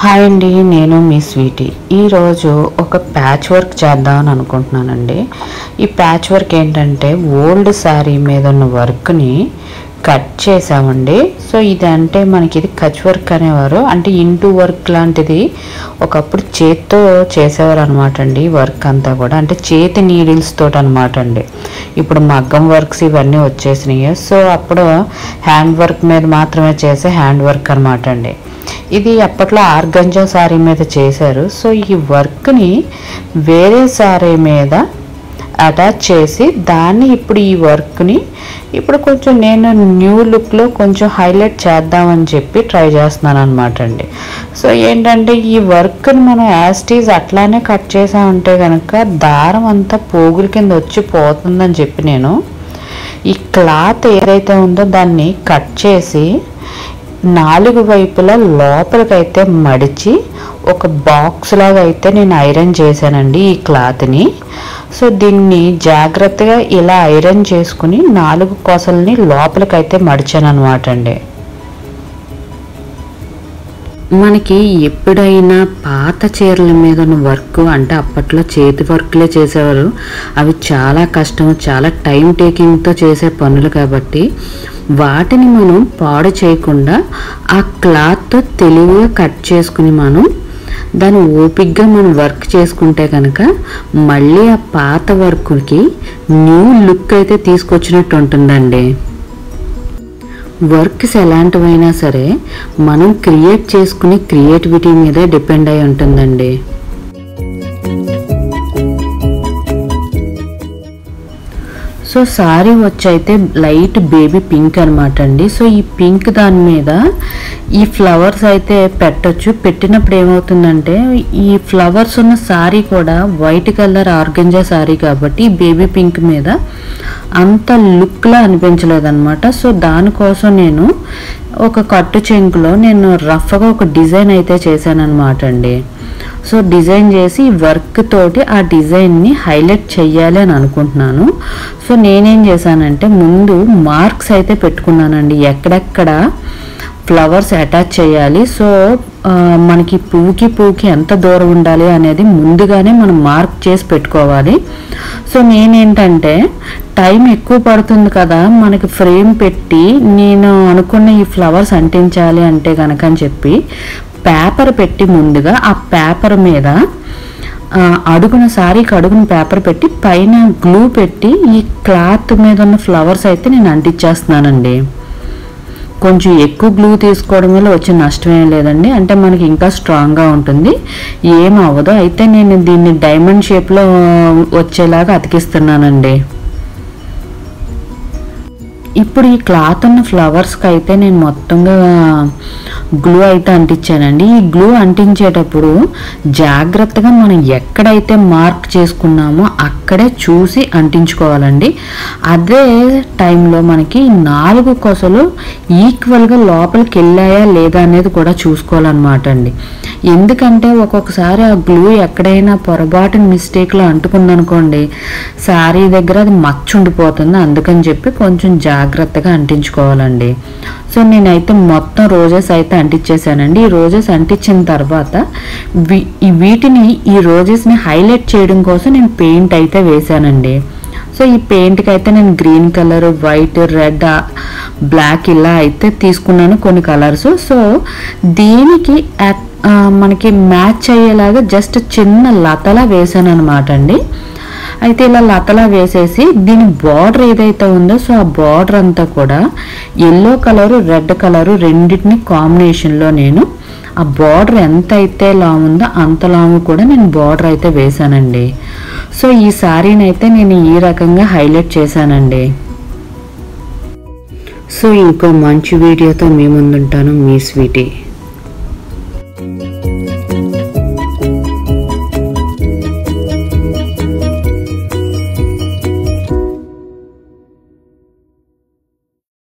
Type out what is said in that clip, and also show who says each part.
Speaker 1: hi అండి నేను మీ Sweety ఈరోజు ఒక ప్యాచ్ వర్క్ చేద్దామని అనుకుంటున్నానండి ఈ ప్యాచ్ వర్క్ ఏంటంటే ఓల్డ్ శారీ మీద ఉన్న వర్క్ని కట్ చేసామండి సో ఇది అంటే మనకి ఇది కచ్ వర్క్ అనేవారు అంటే ఇంటూ వర్క్ లాంటిది ఒకప్పుడు చేత్తో చేసేవారు అనమాట అండి వర్క్ అంతా కూడా అంటే చేతి నీడిల్స్ తోటి అనమాట అండి ఇప్పుడు మగ్గం వర్క్స్ ఇవన్నీ వచ్చేసినాయి సో అప్పుడు హ్యాండ్ వర్క్ మీద మాత్రమే చేసే హ్యాండ్ వర్క్ అనమాట అండి ఇది అప్పట్లో ఆర్గంజా శారీ మీద చేశారు సో ఈ వర్క్ని వేరే శారీ మీద అటాచ్ చేసి దాన్ని ఇప్పుడు ఈ వర్క్ని ఇప్పుడు కొంచెం నేను న్యూ లుక్లో కొంచెం హైలైట్ చేద్దామని చెప్పి ట్రై చేస్తున్నాను అనమాట అండి సో ఏంటంటే ఈ వర్క్ని మనం యాస్టీజ్ అట్లానే కట్ చేసామంటే కనుక దారం అంతా పోగుల కింద వచ్చి పోతుందని చెప్పి నేను ఈ క్లాత్ ఏదైతే ఉందో దాన్ని కట్ చేసి నాలుగు వైపులా లోపలికైతే మడిచి ఒక బాక్స్ లాగా అయితే నేను ఐరన్ చేశానండి ఈ క్లాత్ని సో దీన్ని జాగ్రత్తగా ఇలా ఐరన్ చేసుకుని నాలుగు కొసల్ని లోపలికైతే మడిచాను అనమాట అండి మనకి ఎప్పుడైనా పాత చీరల మీద ఉన్న వర్క్ అంటే అప్పట్లో చేతి వర్క్లే చేసేవారు అవి చాలా కష్టం చాలా టైం టేకింగ్తో చేసే పనులు కాబట్టి వాటిని మనం పాడు చేయకుండా ఆ క్లాత్తో తెలివిగా కట్ చేసుకుని మనం దాన్ని ఓపిక్గా మనం వర్క్ చేసుకుంటే కనుక మళ్ళీ ఆ పాత వర్క్కి న్యూ లుక్ అయితే తీసుకొచ్చినట్టు ఉంటుందండి వర్క్స్ ఎలాంటివైనా సరే మనం క్రియేట్ చేసుకునే క్రియేటివిటీ మీదే డిపెండ్ అయి ఉంటుందండి సో సారీ వచ్చి అయితే లైట్ బేబీ పింక్ అనమాట అండి సో ఈ పింక్ దాని మీద ఈ ఫ్లవర్స్ అయితే పెట్టొచ్చు పెట్టినప్పుడు ఏమవుతుందంటే ఈ ఫ్లవర్స్ ఉన్న సారీ కూడా వైట్ కలర్ ఆర్గంజా సారీ కాబట్టి బేబీ పింక్ మీద అంత లుక్లా అనిపించలేదన్నమాట సో దానికోసం నేను ఒక కట్టు చెంకులో నేను రఫ్గా ఒక డిజైన్ అయితే చేశాను అనమాట అండి సో డిజైన్ చేసి వర్క్ తోటి ఆ డిజైన్ని హైలైట్ చెయ్యాలి అని అనుకుంటున్నాను సో నేనేం చేశానంటే ముందు మార్క్స్ అయితే పెట్టుకున్నానండి ఎక్కడెక్కడ ఫ్లవర్స్ అటాచ్ చేయాలి సో మనకి పువ్వుకి పువ్వుకి ఎంత దూరం ఉండాలి అనేది ముందుగానే మనం మార్క్ చేసి పెట్టుకోవాలి సో నేనేంటంటే టైం ఎక్కువ పడుతుంది కదా మనకి ఫ్రేమ్ పెట్టి నేను అనుకున్న ఈ ఫ్లవర్స్ అంటించాలి అంటే కనుక అని చెప్పి పేపర్ పెట్టి ముందుగా ఆ పేపర్ మీద అడుగున సారీకి అడుగున పేపర్ పెట్టి పైన గ్లూ పెట్టి ఈ క్లాత్ మీద ఉన్న ఫ్లవర్స్ అయితే నేను అంటించేస్తున్నానండి కొంచెం ఎక్కువ గ్లూ తీసుకోవడం వల్ల వచ్చే నష్టం ఏం లేదండి అంటే మనకి ఇంకా స్ట్రాంగ్గా ఉంటుంది ఏం అవ్వదు అయితే నేను దీన్ని డైమండ్ షేప్లో వచ్చేలాగా అతికిస్తున్నానండి ఇప్పుడు ఈ క్లాత్ ఉన్న ఫ్లవర్స్కి అయితే నేను మొత్తంగా గ్లూ అయితే అంటించానండి ఈ గ్లూ అంటించేటప్పుడు జాగ్రత్తగా మనం ఎక్కడైతే మార్క్ చేసుకున్నామో అక్కడే చూసి అంటించుకోవాలండి అదే టైంలో మనకి నాలుగు కొసలు ఈక్వల్గా లోపలికి వెళ్ళాయా లేదా అనేది కూడా చూసుకోవాలన్నమాట అండి ఎందుకంటే ఒక్కొక్కసారి ఆ గ్లూ ఎక్కడైనా పొరపాటున మిస్టేక్లో అంటుకుందనుకోండి శారీ దగ్గర అది మచ్చ ఉండిపోతుంది అందుకని చెప్పి కొంచెం జాగ్రత్తగా అంటించుకోవాలండి సో నేనైతే మొత్తం రోజెస్ అయితే అంటించేసానండి ఈ రోజెస్ అంటించిన తర్వాత ఈ వీటిని ఈ రోజెస్ని హైలైట్ చేయడం కోసం నేను పెయింట్ అయితే వేశానండి సో ఈ పెయింట్కి అయితే నేను green colour white red black ఇలా అయితే తీసుకున్నాను కొన్ని కలర్స్ సో దీనికి మనకి మ్యాచ్ అయ్యేలాగా జస్ట్ చిన్న లతలా వేసాను అనమాట అండి అయితే ఇలా లతలా వేసేసి దీని బార్డర్ ఏదైతే ఉందో సో ఆ బార్డర్ అంతా కూడా ఎల్లో కలరు రెడ్ కలరు రెండింటిని కాంబినేషన్లో నేను ఆ బార్డర్ ఎంత అయితే లావు ఉందో అంత లావు కూడా నేను బార్డర్ అయితే వేశానండి సో ఈ శారీని అయితే నేను ఈ రకంగా హైలైట్ చేశానండి సో ఇంకో మంచి వీడియోతో మీ ముందుంటాను మీ స్వీటీ